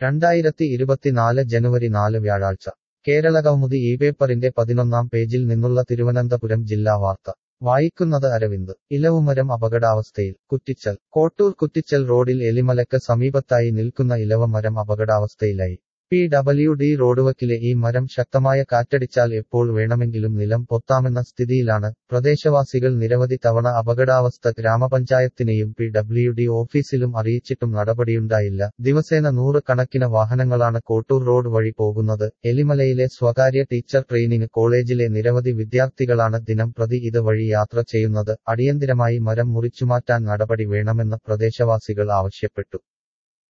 രണ്ടായിരത്തി ഇരുപത്തിനാല് ജനുവരി നാല് വ്യാഴാഴ്ച കേരളകൗമുദി ഈ പേപ്പറിന്റെ പതിനൊന്നാം പേജിൽ നിന്നുള്ള തിരുവനന്തപുരം ജില്ലാ വാർത്ത വായിക്കുന്നത് അരവിന്ദ് ഇലവുമരം അപകടാവസ്ഥയിൽ കുറ്റിച്ചൽ കോട്ടൂർ കുറ്റിച്ചൽ റോഡിൽ എലിമലക്ക് സമീപത്തായി നിൽക്കുന്ന ഇലവമരം അപകടാവസ്ഥയിലായി പി ഡബ്ല്യു ഡി റോഡുവക്കിലെ ഈ മരം ശക്തമായ കാറ്റടിച്ചാൽ എപ്പോൾ വേണമെങ്കിലും നിലം പൊത്താമെന്ന സ്ഥിതിയിലാണ് പ്രദേശവാസികൾ നിരവധി തവണ അപകടാവസ്ഥ ഗ്രാമപഞ്ചായത്തിനെയും പി ഡബ്ല്യു ഡി ഓഫീസിലും അറിയിച്ചിട്ടും നടപടിയുണ്ടായില്ല ദിവസേന നൂറ് കണക്കിന് വാഹനങ്ങളാണ് കോട്ടൂർ റോഡ് വഴി പോകുന്നത് എലിമലയിലെ സ്വകാര്യ ടീച്ചർ ട്രെയിനിങ് കോളേജിലെ നിരവധി വിദ്യാർത്ഥികളാണ് ദിനം പ്രതി ഇത് വഴി യാത്ര ചെയ്യുന്നത് അടിയന്തിരമായി മരം മുറിച്ചുമാറ്റാൻ നടപടി വേണമെന്ന് പ്രദേശവാസികൾ ആവശ്യപ്പെട്ടു